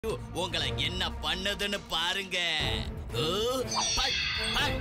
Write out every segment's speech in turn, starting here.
உங்களை என்ன பண்ணுதுன்னு பாருங்க ஓ, பட், பட்.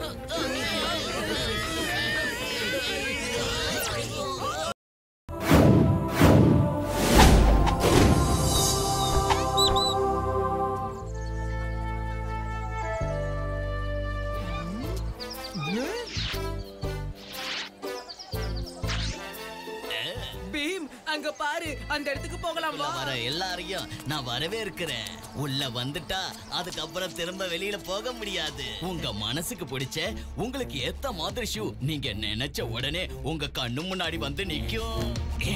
பீம் அங்க பாரு அந்த இடத்துக்கு போகலாம் உள்ள வா வர எல்லாரையும் நான் வரவே இருக்கிறேன் உள்ள வந்துட்டா அதுக்கப்புறம் திரும்ப வெளியில போக முடியாது உங்க மனசுக்கு பிடிச்ச உங்களுக்கு ஏத்த மாதிரி ஷூ நீங்க நினைச்ச உடனே உங்க கண்ணு முன்னாடி வந்து நிக்கும்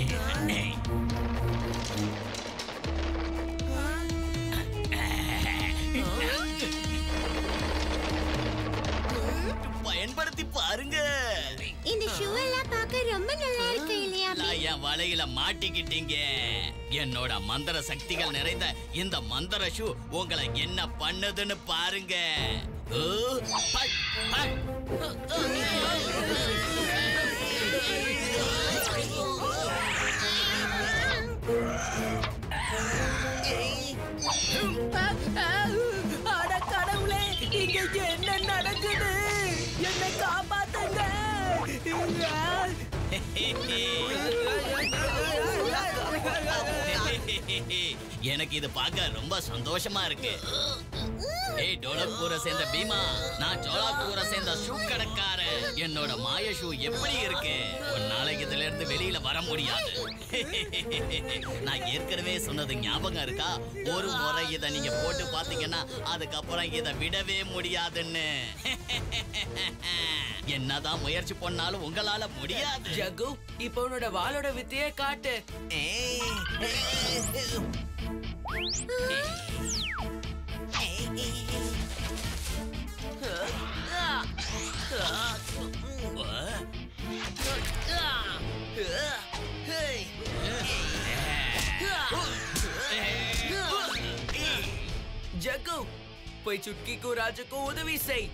பயன்படுத்தி பாருங்க இந்த ஷூ எல்லாம் பார்க்க ரொம்ப நல்லா இருக்கு இல்லையா நான் என் வலையில மாட்டிக்கிட்டீங்க என்னோட மந்திர சக்திகள் நிறைந்த இந்த மந்திர ஷூ உங்களை என்ன பண்ணுதுன்னு பாருங்க ஓ, பட், பட். அட கடவுளே இங்க என்ன நடக்குது என்ன காப்பாத்துங்க எனக்கு இது பார்க்க ரொம்ப சந்தோஷமா இருக்கு ஏய் டோலக்கூரை சேர்ந்த பீமா நான் ஜோலாக்கூரை சேர்ந்த ஷூ கடைக்காரன் என்னோட மாய ஷூ எப்படி இருக்கு உன்னால இதுல இருந்து வெளியில வர முடியாது நான் ஏற்கனவே சொன்னது ஞாபகம் இருக்கா ஒரு முறை இத நீங்க போட்டு பாத்தீங்கன்னா அதுக்கப்புறம் இத விடவே முடியாதுன்னு என்னதான் முயற்சி பண்ணாலும் உங்களால முடியாது ஜகு இப்போ உன்னோட வாளோட வித்தையே காட்டு ஜகு போய் சுட்கிக்கும் ராஜுக்கும் உதவி செய்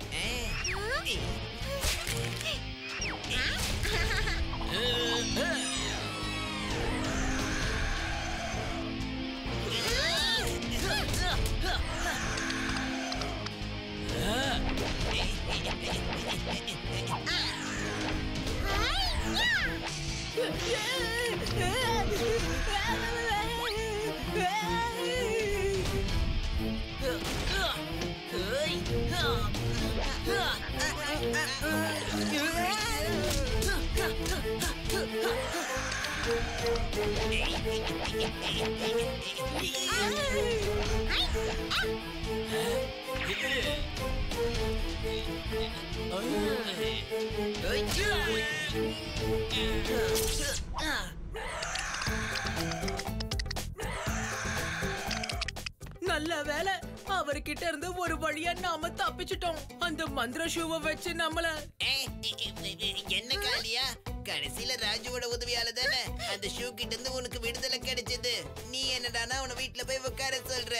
நல்ல வேலை அவர்கிட்ட இருந்து ஒரு வழியா நாம தப்பிச்சிட்டோம் அந்த மந்திர ஷூவை வச்சு நம்மள என்ன காலியா கடைசியில ராஜுவோட உதவியால தானே அந்த ஷூ கிட்ட இருந்து உனக்கு விடுதலை கிடைச்சது நீ என்னடானா உன வீட்ல போய் உட்கார சொல்ற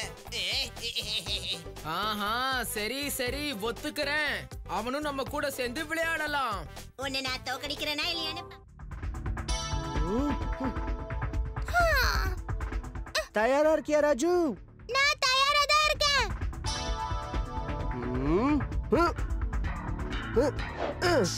ஆஹா சரி சரி ஒத்துக்கிறேன் அவனும் நம்ம கூட சேர்ந்து விளையாடலாம் உன்னை நான் தோக்கடிக்கிறேனா இல்லையான்னு பா- தயாரா இருக்கியா ராஜு நான் தயாரா தான் இருக்கேன் ம், ம், ம், ம்.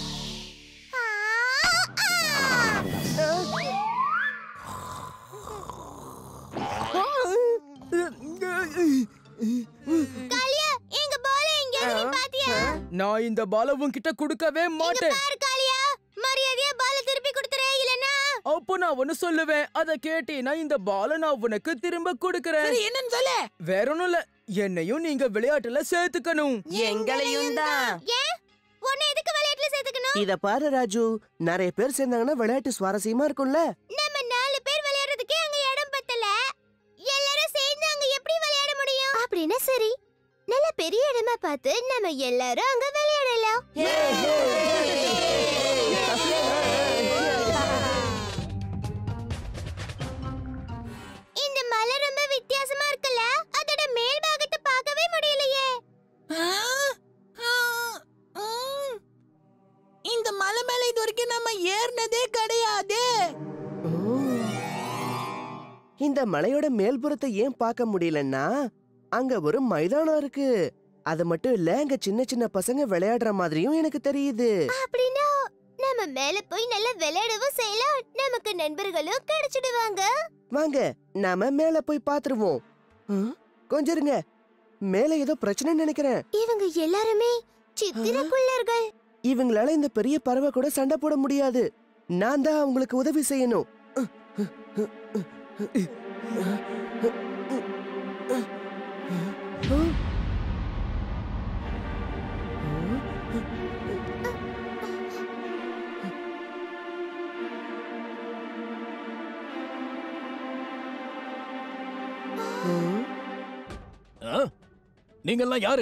காளியா எங்க பால எங்க நீ பாத்தியா நான் இந்த பாலவும் கிட்ட கொடுக்கவே இங்க மாட்டேன் பாரு காளியா மரியாதையா பால திருப்பி கொடுத்துறே இல்லனா அப்போ நான் ஒண்ணு சொல்லுவேன் அத கேட்டீனா இந்த பால நான் உனக்கு திரும்ப கொடுக்கறேன் என்னன்னு சொல்லு வேற ஒண்ணும் இல்ல என்னையும் நீங்க விளையாட்டுல சேர்த்துக்கணும் எங்களையும் தான் ஏன் உன்னை எதுக்கு விளையாட்டுல சேர்த்துக்கணும் இத பாரு ராஜு நிறைய பேர் சேர்ந்தாங்கன்னா விளையாட்டு சுவாரஸ்யமா இருக்கும்ல நம்ம நாலு பேர் விளையாடுறதுக்கே அங்க இடம் பத்தல எல்லாரும் சேர்ந்து அங்க எப்படி விளையாட முடியும் அப்படின்னா சரி நல்ல பெரிய இடமா பார்த்து நம்ம எல்லாரும் அங்க விளையாடலாம் இந்த மலை ரொம்ப வித்தியாசமா இருக்குல்ல அதோட மேல் பாகத்தை பார்க்கவே முடியலையே இந்த மலை மேல இது வரைக்கும் நம்ம ஏறினதே கிடையாது இந்த இந்த மலையோட மேல்புறத்தை ஏன் பார்க்க முடியலன்னா அங்க ஒரு மைதானம் இருக்கு அது மட்டும் இல்ல அங்க சின்ன சின்ன பசங்க விளையாடுற மாதிரியும் எனக்கு தெரியுது அப்படின்னா நம்ம மேல போய் நல்லா விளையாடவும் செய்யலாம் நமக்கு நண்பர்களும் கிடைச்சிடுவாங்க வாங்க நாம மேல போய் பாத்துருவோம் ம், கொஞ்சம் இருங்க மேல ஏதோ பிரச்சனைன்னு நினைக்கிறேன் இவங்க எல்லாருமே சித்திரக்குள்ளர்கள் இவங்களால இந்த பெரிய பறவை கூட சண்டை போட முடியாது நான் தான் அவங்களுக்கு உதவி செய்யணும் நீங்கெல்லாம் யாரு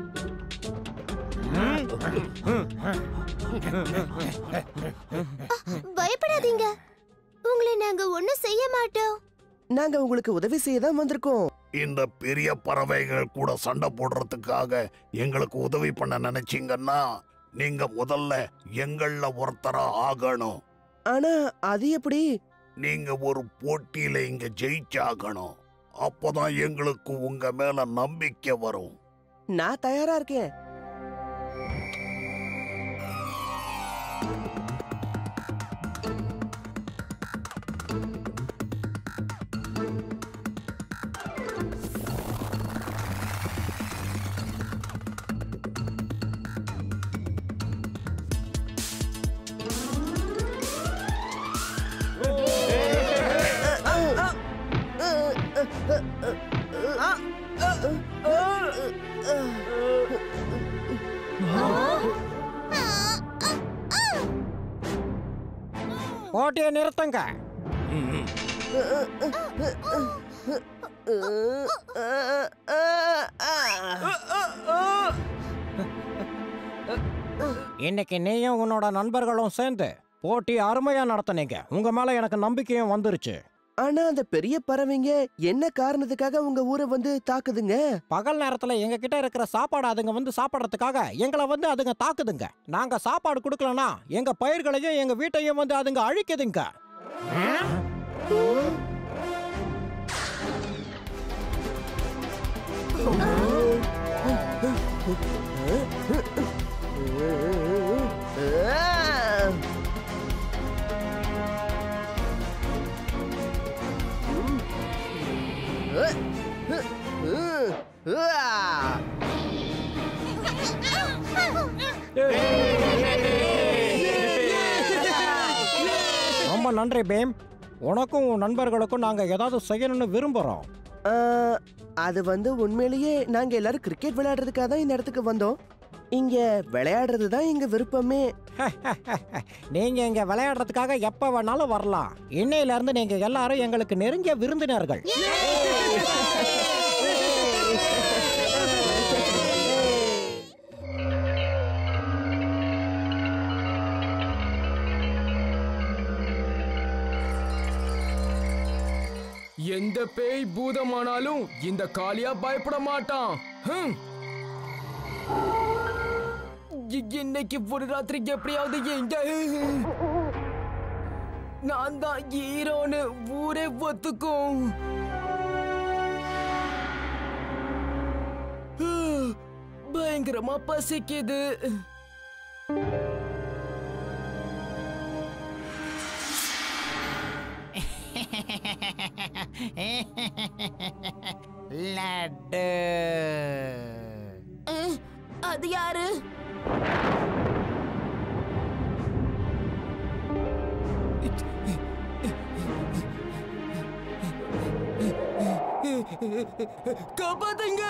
பயப்படாதீங்க உங்களை நாங்க ஒண்ணும் செய்ய மாட்டோம் நாங்க உங்களுக்கு உதவி செய்ய தான் வந்திருக்கோம் இந்த பெரிய பறவைகள் கூட சண்டை போடுறதுக்காக எங்களுக்கு உதவி பண்ண நினைச்சீங்கன்னா நீங்க முதல்ல எங்கள ஒருத்தரா ஆகணும் ஆனா அது எப்படி நீங்க ஒரு போட்டியில இங்க ஜெயிச்சாகணும் அப்பதான் எங்களுக்கு உங்க மேல நம்பிக்கை வரும் நான் தயாரா இருக்கேன் போட்டியை நிறுத்துங்க இன்னைக்கு நீயும் உன்னோட நண்பர்களும் சேர்ந்து போட்டி அருமையா நடத்துனீங்க உங்க மேல எனக்கு நம்பிக்கையும் வந்துருச்சு ஆனா அந்த பெரிய பறவைங்க என்ன காரணத்துக்காக உங்க ஊரை வந்து தாக்குதுங்க பகல் நேரத்துல எங்க கிட்ட இருக்கிற சாப்பாடு அதுங்க வந்து சாப்பிடறதுக்காக எங்களை வந்து அதுங்க தாக்குதுங்க நாங்க சாப்பாடு கொடுக்கலனா எங்க பயிர்களையும் எங்க வீட்டையும் வந்து அதுங்க அழிக்குதுங்க ரொம்ப நன்றி பீம் உனக்கும் உன் நண்பர்களுக்கும் நாங்க ஏதாவது செய்யணும்னு விரும்புறோம் ஆ, அது வந்து உண்மையிலேயே நாங்க எல்லாரும் கிரிக்கெட் விளையாடுறதுக்காக தான் இந்த இடத்துக்கு வந்தோம் இங்க விளையாடுறது தான் எங்க விருப்பமே நீங்க இங்க விளையாடுறதுக்காக எப்ப வேணாலும் வரலாம் இன்னையில இருந்து நீங்க எல்லாரும் எங்களுக்கு நெருங்கிய விருந்தினர்கள் எந்த பேய் பூதமானாலும் இந்த காளியா பயப்பட மாட்டான் ஹம். இ- இன்னைக்கு ஒரு ராத்திரி எப்படியாவது எங்க நான் தான் ஹீரோன்னு ஊரே ஒத்துக்கும் பயங்கரமா பசிக்குது லட்டு அது யாரு காப்பாத்துங்க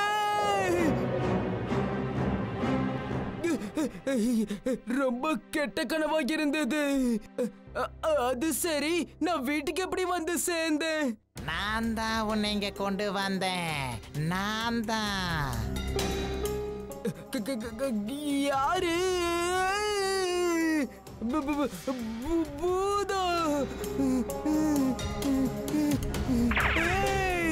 ரொம்ப கெட்ட கனவா இருந்தது அ- அ- அது சரி நான் வீட்டுக்கு எப்படி வந்து சேர்ந்தேன் நான் தான் உன்னை இங்க கொண்டு வந்தேன் நான் தான் க- க- க- க- யாரு பு- பு- பு- பூ- பூதம் ஏய்!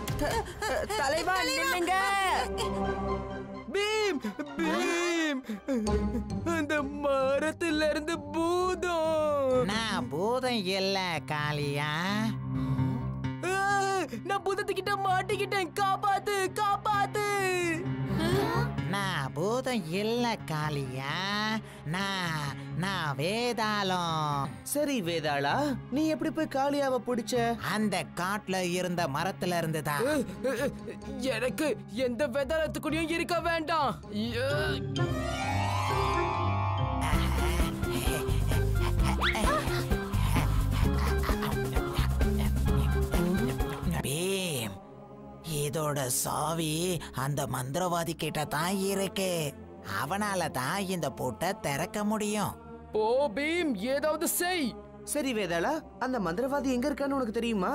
தலைவா நில்லுங்க பீம் பீம் அந்த மரத்துல இருந்து பூதம் நான் பூதம் இல்ல காளியா ஆ, நான் பூதத்துக்கிட்ட மாட்டிக்கிட்டேன் காப்பாத்து காப்பாத்து நான் பூதம் இல்ல காளியா நான் நான் வேதாளம் சரி வேதாளா நீ எப்படி போய் காளியாவை பிடிச்ச அந்த காட்டுல இருந்த மரத்துல இருந்து தான் எனக்கு எந்த வேதாளத்துக்குடியும் இருக்க வேண்டாம் ஐயோ. பீம் இதோட சாவி அந்த மந்திரவாதி கிட்ட தான் இருக்கு அவனால தான் இந்த பூட்டை திறக்க முடியும் போ பீம் ஏதாவது செய் சரி வேதாளா அந்த மந்திரவாதி எங்க இருக்கான்னு உனக்கு தெரியுமா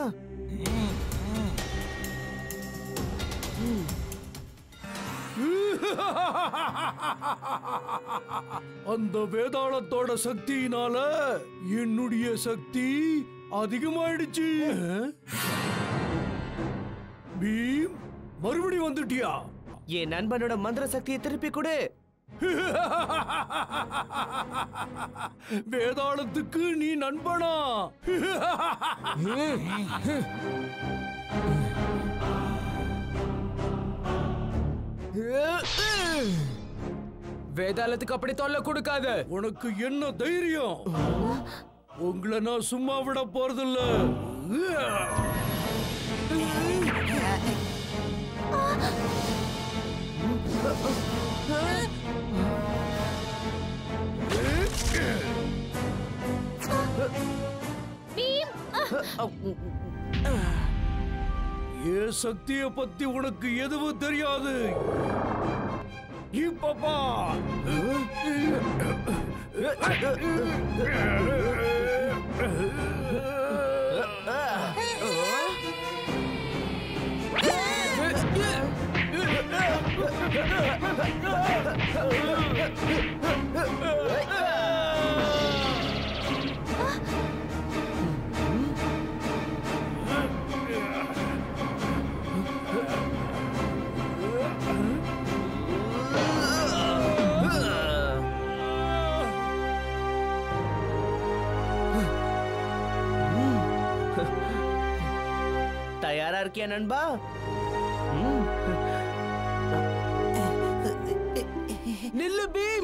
அந்த வேதாளத்தோட சக்தியினால என்னுடைய சக்தி அதிகமாயிடுச்சு பீம் மறுபடி வந்துட்டியா என் நண்பனோட மந்திர சக்தியை திருப்பி கொடு வேதாளத்துக்கு நீ நண்பனா வேதாளத்துக்கு அப்படி தொல்லை கொடுக்காத உனக்கு என்ன தைரியம் உங்களை நான் சும்மா விட போறதில்ல பீம் என் சக்திய பத்தி உனக்கு எதுவும் தெரியாது இப்பப்பா தயாரா இருக்கியா நண்பா ம். நில்லு பீம்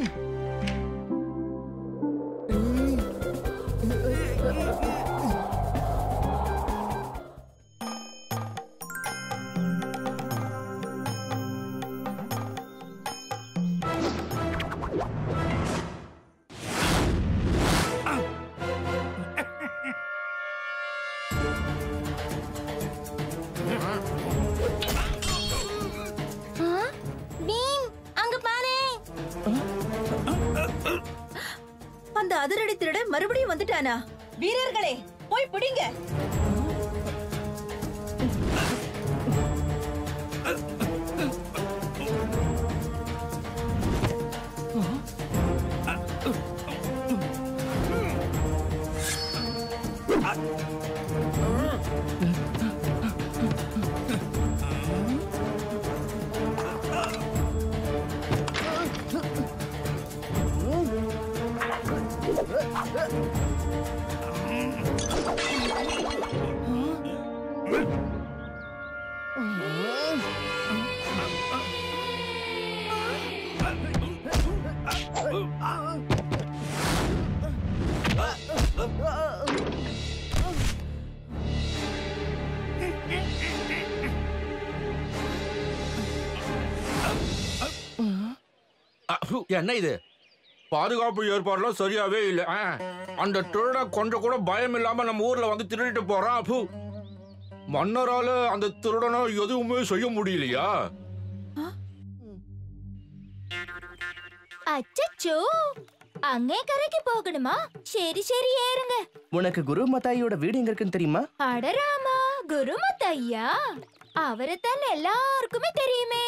பீம் அங்க பாரு அந்த அதிரடி திருடன் மறுபடியும் வந்துட்டானா வீரர்களே போய் பிடிங்க என்ன இது பாதுகாப்பு ஏற்பாடுலாம் சரியாவே இல்ல ஆ, அந்த திருட கொஞ்சம் கூட பயம் இல்லாம நம்ம ஊர்ல வந்து திருடிட்டு போறான் அப்பு மன்னரால அந்த திருடனை எதுவுமே செய்ய முடியலையா அச்சச்சோ அங்கே கரைக்கு போகணுமா சரி சரி ஏறுங்க உனக்கு குரு மத்தாயியோட வீடு எங்க இருக்குன்னு தெரியுமா அடராமா குருமத் ஐயா அவரைத்தான் எல்லாருக்குமே தெரியுமே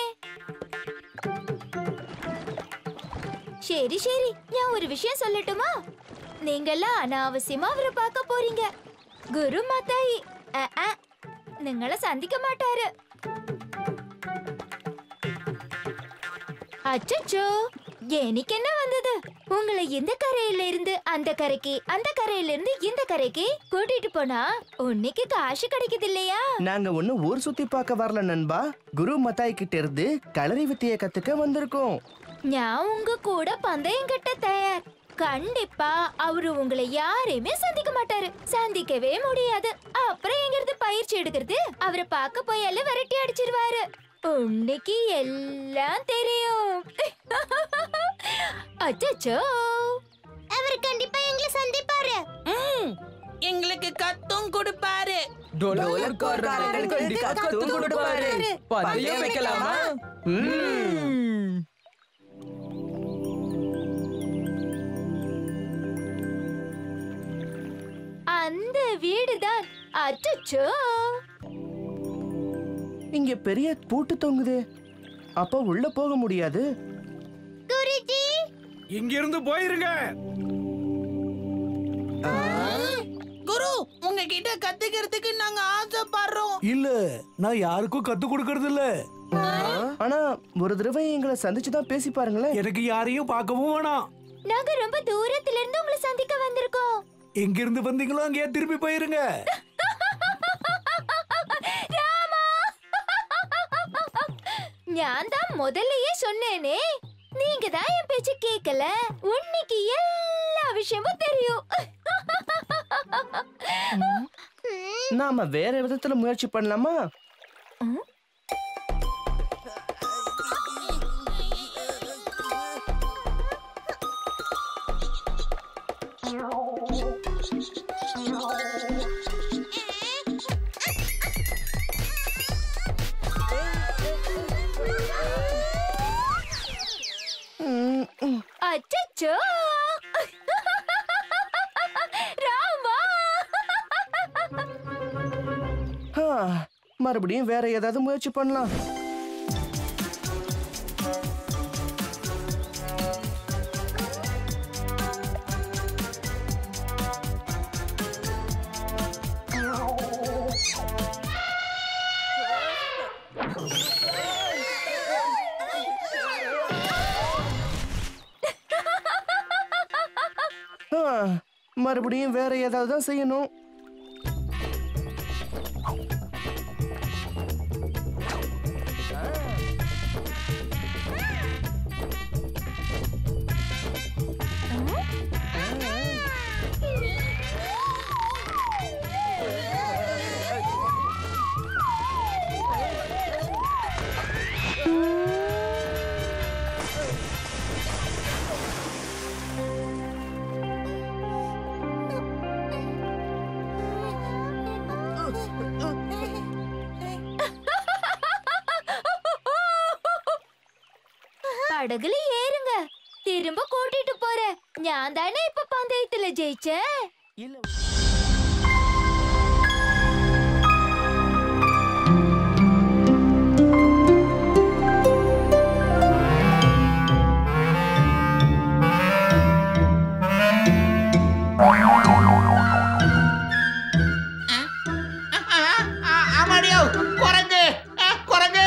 சரி சரி நான் ஒரு விஷயம் சொல்லட்டுமா நீங்கெல்லாம் அனாவசியமா அவரை பார்க்க போறீங்க குரு மத்தாயி அஹ், அஹ், നിങ്ങളെ സന്ധിക്ക മാട്ടാര് അച്ചോ எனக்கு என்ன வந்தது உங்களை இந்த கரையில இருந்து அந்த கரைக்கு அந்த கரையில இருந்து இந்த கரைக்கு கூட்டிட்டு போனா உன்னைக்கு காசு கிடைக்குது இல்லையா நாங்க ஒண்ணு ஊர் சுத்தி பார்க்க வரல நண்பா குரு மத்தாய் கிட்ட இருந்து களரி வித்தைய கத்துக்க வந்திருக்கோம் நான் உங்க கூட பந்தயம் கட்ட தயார் கண்டிப்பா அவரு உங்களை யாரையுமே சந்திக்க மாட்டாரு சந்திக்கவே முடியாது அப்புறம் எங்கிருந்து பயிற்சி எடுக்கிறது அவரை பார்க்க போயால விரட்டி அடிச்சிருவாரு உன்னைக்கு எல்லாம் தெரியும் அச்சச்சோ அவர் கண்டிப்பா எங்களை சந்திப்பாரு எங்களுக்கு கத்தும் கொடுப்பாரு டோலக்காரர்களுக்கு கண்டிப்பா கத்துக் கொடுப்பாரு பந்தயம் வைக்கலாமா ம். அந்த வீடுதான் அச்சச்சோ இங்க பெரிய பூட்டு தொங்குதே அப்ப உள்ள போக முடியாது குருஜி இங்க இருந்து போயிருங்க குரு உங்ககிட்ட கத்துக்கிறதுக்கு நாங்க ஆசைப்படுறோம் இல்ல நான் யாருக்கும் கத்து கொடுக்கறது இல்ல ஆனா ஒரு தடவை எங்களை சந்திச்சு தான் பேசி பாருங்களேன் எனக்கு யாரையும் பார்க்கவும் வேணாம் நாங்க ரொம்ப தூரத்துல இருந்து உங்களை சந்திக்க வந்திருக்கோம் எங்க இருந்து வந்தீங்களோ அங்கேயே திரும்பி போயிருங்க ராமா நான் தான் முதல்லயே சொன்னேனே நீங்க தான் என் பேச்சு கேட்கல உன்னைக்கு எல்லா விஷயமும் தெரியும் நாம வேற விதத்துல முயற்சி பண்ணலாமா அச்சச்சோ ராமா ஆ, மறுபடியும் வேற ஏதாவது முயற்சி பண்ணலாம் ஆ, மறுபடியும் வேற ஏதாவது தான் செய்யணும் படகுல ஏறுங்க திரும்ப கூட்டிட்டு போறேன் நான் தானே இப்ப பந்தயத்துல ஜெயிச்சேன் ஆமாடியோ குரங்கு ஆ, குரங்கு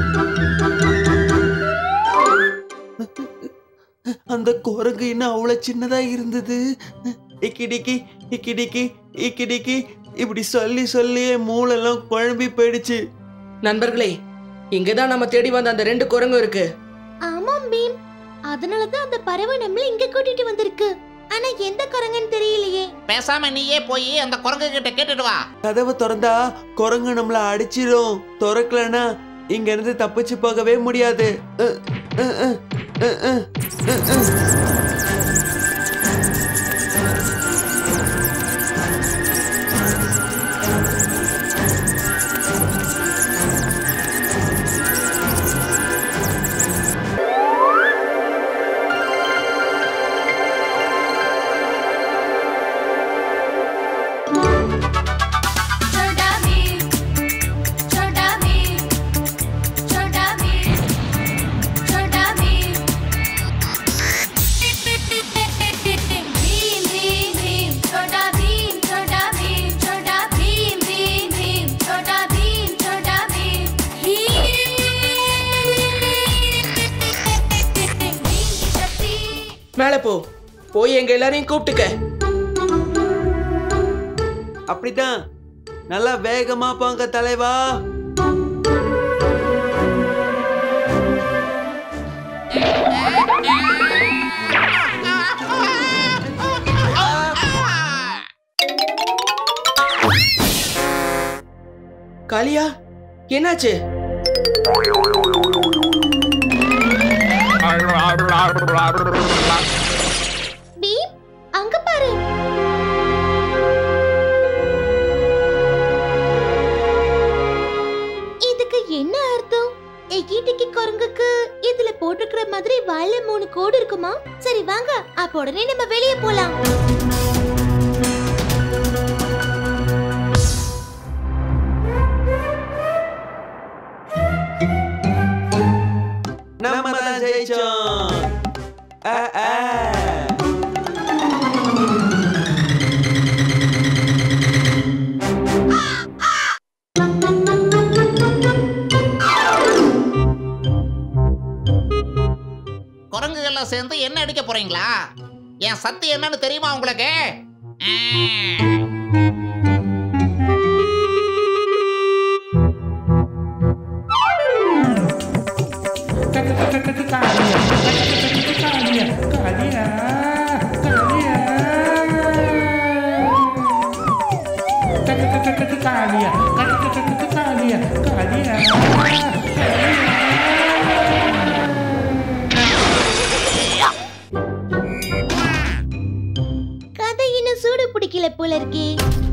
அந்த குரங்கு இன்னும் அவ்வளவு சின்னதா இருந்தது இக்கிடிக்கி இக்கிடிக்கி இக்கிடிக்கி இப்படி சொல்லி சொல்லியே மூளெல்லாம் குழம்பி போயிடுச்சு நண்பர்களே இங்கதான் நம்ம தேடி வந்த அந்த ரெண்டு குரங்கும் இருக்கு ஆமாம் பீம் அதனால தான் அந்த பறவை நம்மள இங்க கூட்டிட்டு வந்திருக்கு ஆனா எந்த குரங்குன்னு தெரியலையே பேசாம நீயே போய் அந்த குரங்கு கிட்ட கேட்டுட்டு வா கதவை திறந்தா குரங்கு நம்மள அடிச்சிரும் திறக்கலனா இங்க இருந்து தப்பிச்சு போகவே முடியாது அஹ், அஹ், அஹ், அஹ், அஹ், அஹ், அஹ். छोटा भीम छोटा भीम छोटा भीम छोटा भीम மேல போ போய் எங்க எல்லாரையும் கூப்பிட்டுக்க அப்படிதான் நல்லா வேகமா போங்க தலைவா காளியா என்னாச்சு பீம் அங்க பாரு இதுக்கு என்ன அர்த்தம் எகிட்டிக்கு குரங்குக்கு இதுல போட்டிருக்கிற மாதிரி வாயில மூணு கோடு இருக்குமா சரி வாங்க அப்ப உடனே நம்ம வெளியே போலாம் நம்ம தான் ஜெயிச்சோம் ஆ, ஆ. குரங்குகள்லாம் சேர்ந்து என்ன அடிக்க போறீங்களா என் சக்தி என்னன்னு தெரியுமா உங்களுக்கு ஆ. கதை இன்னும் சூடு பிடிக்கல போல இருக்கே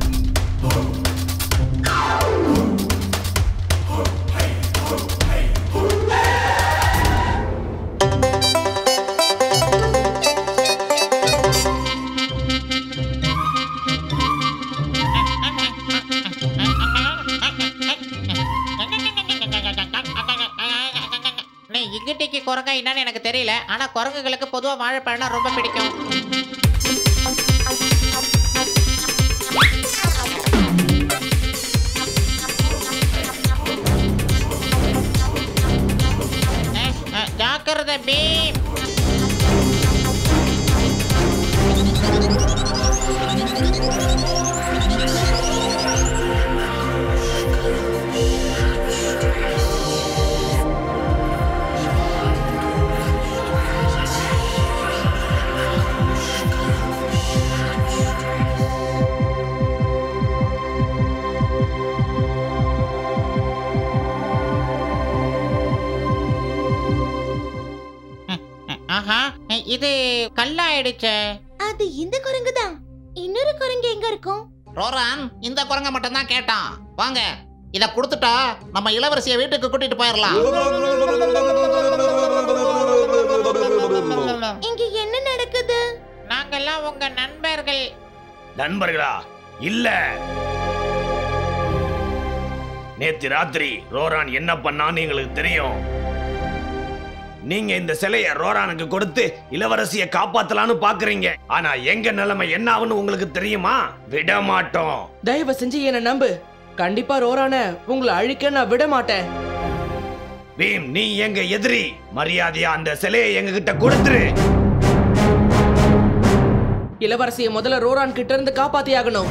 நீ இங்கிட்டிக்கு குரங்கா என்னன்னு எனக்கு தெரியல ஆனா குரங்குகளுக்கு பொதுவா வாழைப்பழம்னா ரொம்ப பிடிக்கும் அஹ், அஹ், ஜாக்கிரதை பீம் ஆஹா இது கல்லாயிடுச்சே அது இந்த குரங்கு தான் இன்னொரு குரங்கு எங்க இருக்கும் ரோரான் இந்த குரங்க மட்டும் தான் கேட்டான் வாங்க இத கொடுத்துட்டா நம்ம இளவரசியை வீட்டுக்கு கூட்டிட்டு போயிடலாம் இங்க என்ன நடக்குது நாங்கெல்லாம் உங்க நண்பர்கள் நண்பர்களா இல்ல நேத்து ராத்திரி ரோரான் என்ன பண்ணான்னு எங்களுக்கு தெரியும் நீங்க இந்த சிலைய ரோரானுக்கு கொடுத்து இளவரசிய காப்பாத்தலாம்னு பாக்குறீங்க ஆனா எங்க நிலைமை என்ன ஆகும்னு உங்களுக்கு தெரியுமா விட மாட்டோம் தயவு செஞ்சு என்ன நம்பு கண்டிப்பா ரோரான உங்களை அழிக்க நான் விட மாட்டேன் பீம் நீ எங்க எதிரி மரியாதையா அந்த சிலையை எங்க கிட்ட கொடுத்துரு இளவரசியை முதல்ல ரோரான் கிட்ட இருந்து காப்பாத்தி ஆகணும்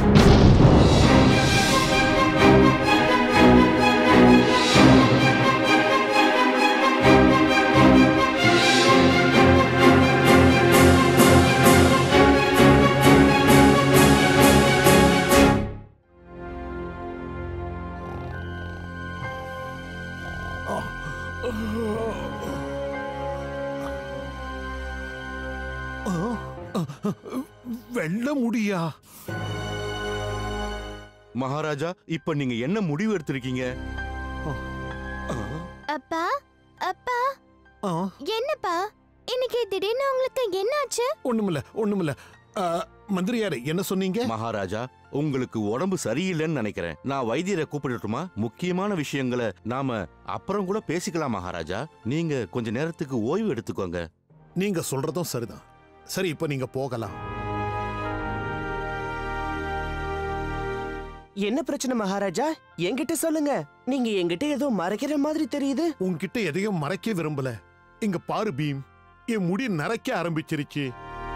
வெள்ள முடியா மகாராஜா இப்ப நீங்க என்ன முடிவு எடுத்திருக்கீங்க அப்பா அப்பா என்னப்பா இன்னைக்கு திடீர்னு உங்களுக்கு என்னாச்சு ஒண்ணுமில்ல ஒண்ணுமில்ல ஆ, மந்திரியாரே என்ன சொன்னீங்க மகாராஜா உங்களுக்கு உடம்பு சரியில்லைன்னு நினைக்கிறேன் நான் வைத்தியரை கூப்பிடட்டுமா முக்கியமான விஷயங்களை நாம அப்புறம் கூட பேசிக்கலாம் மகாராஜா நீங்க கொஞ்ச நேரத்துக்கு ஓய்வு எடுத்துக்கோங்க நீங்க சொல்றதும் சரிதான் சரி இப்ப நீங்க போகலாம் என்ன பிரச்சனை மகாராஜா என்கிட்ட சொல்லுங்க நீங்க என்கிட்ட ஏதோ மறைக்கிற மாதிரி தெரியுது உன்கிட்ட எதையும் மறைக்க விரும்பல இங்க பாரு பீம் என் முடி நரைக்க ஆரம்பிச்சிருச்சு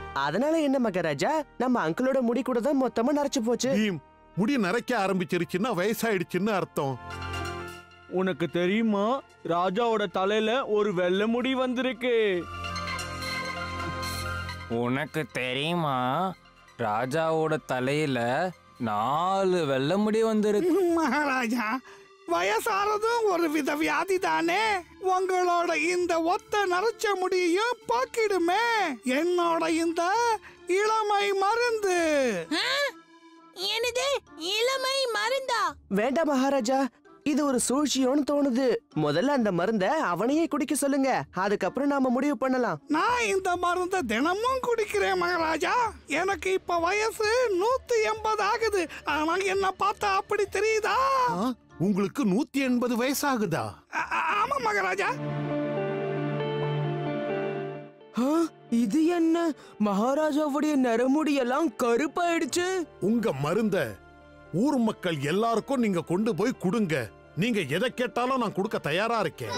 அதனால என்ன மகாராஜா நம்ம அங்கிளோட முடி கூட தான் மொத்தமா நரைச்சு போச்சு பீம் முடி நரைக்க ஆரம்பிச்சிருச்சுன்னா வயசாயிடுச்சுன்னு அர்த்தம் உனக்கு தெரியுமா ராஜாவோட தலையில ஒரு வெள்ளை முடி வந்திருக்கு உனக்கு தெரியுமா ராஜாவோட தலையில நாலு வெள்ளை முடி வந்திருக்கு மகாராஜா வயசானதும் ஒரு வித வியாதி தானே உங்களோட இந்த ஒத்த நரைச்ச முடியையும் போக்கிடுமே என்னோட இந்த இளமை மருந்து எனது இளமை மருந்தா வேண்டாம் மகாராஜா இது ஒரு சூழ்ச்சியோன்னு தோணுது முதல்ல அந்த மருந்த அவனையே குடிக்க சொல்லுங்க அதுக்கப்புறம் நாம முடிவு பண்ணலாம் நான் இந்த மருந்தை தினமும் குடிக்கிறேன் மகாராஜா எனக்கு இப்ப வயசு நூத்தி எண்பது ஆகுது ஆனா என்ன பார்த்தா அப்படி தெரியுதா உங்களுக்கு நூத்தி எண்பது வயசாகுதா ஆ- ஆமா மகாராஜா ஆ, இது என்ன மகாராஜாவுடைய நரமுடியெல்லாம் கருப்பாயிடுச்சு உங்க மருந்த ஊர் மக்கள் எல்லாருக்கும் நீங்க கொண்டு போய் கொடுங்க நீங்க எதை கேட்டாலும் நான் கொடுக்க தயாரா இருக்கேன்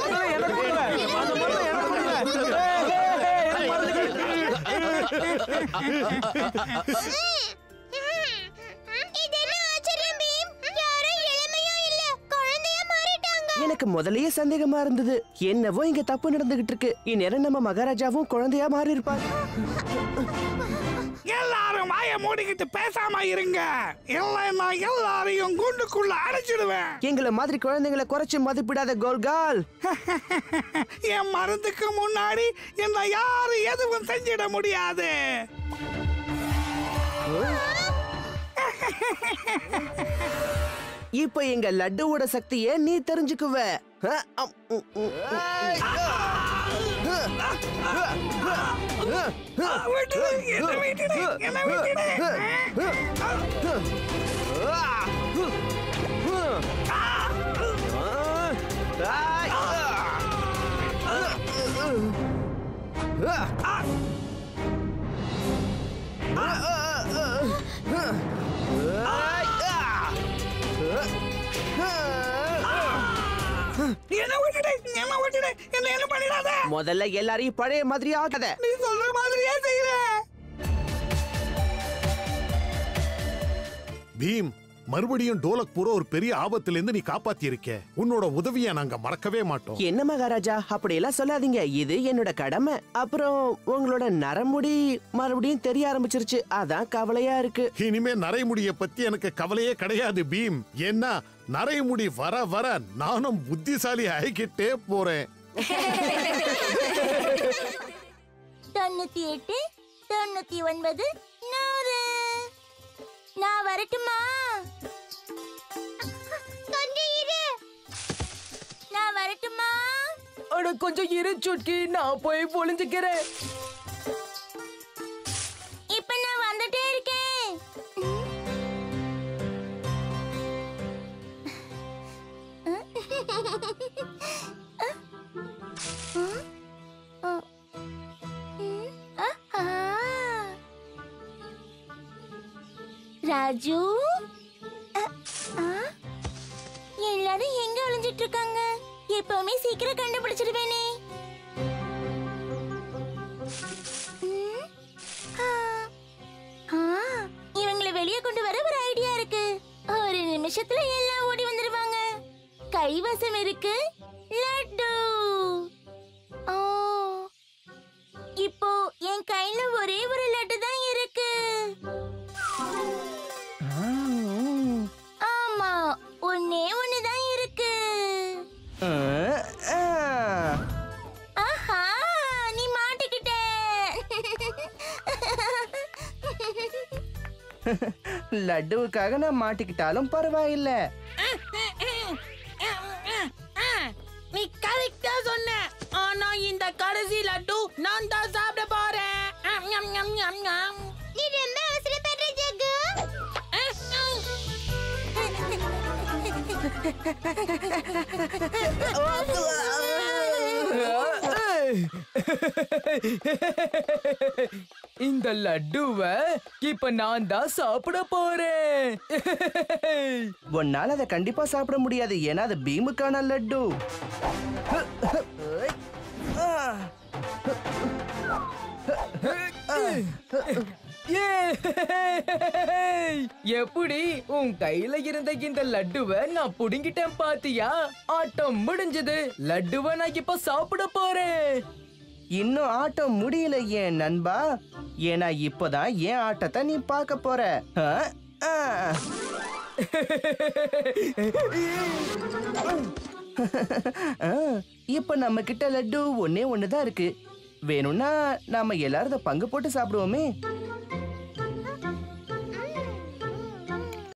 இது என்ன ஆச்சரியம் பீம் யாரும் இளமையும் இல்ல குழந்தையா மாறிட்டாங்க எனக்கு முதல்லயே சந்தேகமா இருந்தது என்னவோ இங்க தப்பு நடந்துகிட்டு இருக்கு இந்நேரம் நம்ம மகாராஜாவும் குழந்தையா மாறி இருப்பாங்க எல்லாரும் வாய மூடிக்கிட்டு பேசாம இருங்க இல்லைன்னா எல்லாரையும் குண்டுக்குள்ள அடைச்சிடுவேன் எங்களை மாதிரி குழந்தைங்களை குறைச்சு மதிப்பிடாத கோல்கால் என் மருந்துக்கு முன்னாடி என்ன யாரும் எதுவும் செஞ்சிட முடியாது இப்ப எங்க லட்டுவோட சக்தியை நீ தெரிஞ்சுக்குவ அ, அம், உம், உம், என்ன விட்டுடு என்ன விட்டுடு என்ன என்ன பண்ணிடாத முதல்ல எல்லாரையும் பழைய மாதிரி ஆகாத நீ சொல்ற மாதிரியே செய்யறேன் பீம் மறுபடியும் டோலக்பூரை ஒரு பெரிய ஆபத்துல இருந்து நீ காப்பாத்தி இருக்க உன்னோட உதவியை நாங்க மறக்கவே மாட்டோம் என்ன மகாராஜா அப்படியெல்லாம் சொல்லாதீங்க இது என்னோட கடமை அப்புறம் உங்களோட நரமுடி மறுபடியும் தெரிய ஆரம்பிச்சிருச்சு அதான் கவலையா இருக்கு இனிமே நரைமுடிய பத்தி எனக்கு கவலையே கிடையாது பீம் ஏன்னா நரைமுடி வர வர நானும் புத்திசாலி ஆகிக்கிட்டே போறேன் தொண்ணூத்தி எட்டு தொண்ணூத்தி ஒன்பது நூறு நான் வரட்டுமா கொஞ்சம் இரு நான் வரட்டுமா அட கொஞ்சம் இரு சுட்கி நான் போய் ஒளிஞ்சுக்கிறேன் இப்ப நான் வந்துட்டே இருக்கேன் ராஜு அ, ஆ? எல்லாரும் எங்க ஒளிஞ்சிட்டு இருக்காங்க எப்பவுமே சீக்கிரம் கண்டுபிடிச்சிடுவேனே ம், ஆ. ஆ, இவங்களை வெளியே கொண்டு வர ஒரு ஐடியா இருக்கு ஒரு நிமிஷத்துல எல்லாம் ஓடி வந்துருவாங்க கைவசம் இருக்கு லட்டு ஓ இப்போ என் கையில ஒரே ஒரு லட்டு தான் இருக்கு ஆமா ஒன்னே ஒண்ணுதான் இருக்கு ஆஹா நீ மாட்டிக்கிட்ட லட்டுவுக்காக நான் மாட்டிக்கிட்டாலும் பரவாயில்ல நீ கரெக்டா சொன்ன ஆனா இந்த கடைசி லட்டு நான் தான் சாப்பிட போறேன் ஆம், ஞம், ஞம், ஞம், ஞம். நீ ரொம்ப அவசரப்படுற ஜக்கு இந்த லட்டுவ இப்ப நான் தான் சாப்பிட போறேன் உன்னால அதை கண்டிப்பா சாப்பிட முடியாது ஏன்னா அது பீமுக்கான லட்டு ஏய்! எப்படி உன் கையில இருந்த இந்த லட்டுவை நான் புடுங்கிட்டேன் பாத்தியா ஆட்டம் முடிஞ்சது லட்டுவை நான் இப்ப சாப்பிட போறேன் இன்னும் ஆட்டம் முடியல ஏன் நண்பா ஏன்னா இப்பதான் என் ஆட்டத்தை நீ பார்க்க போற ஆ? ஆ. ஆ, இப்ப நம்ம கிட்ட லட்டு ஒன்னே ஒண்ணுதான் இருக்கு வேணும்னா நாம எல்லாரும் இதை பங்கு போட்டு சாப்பிடுவோமே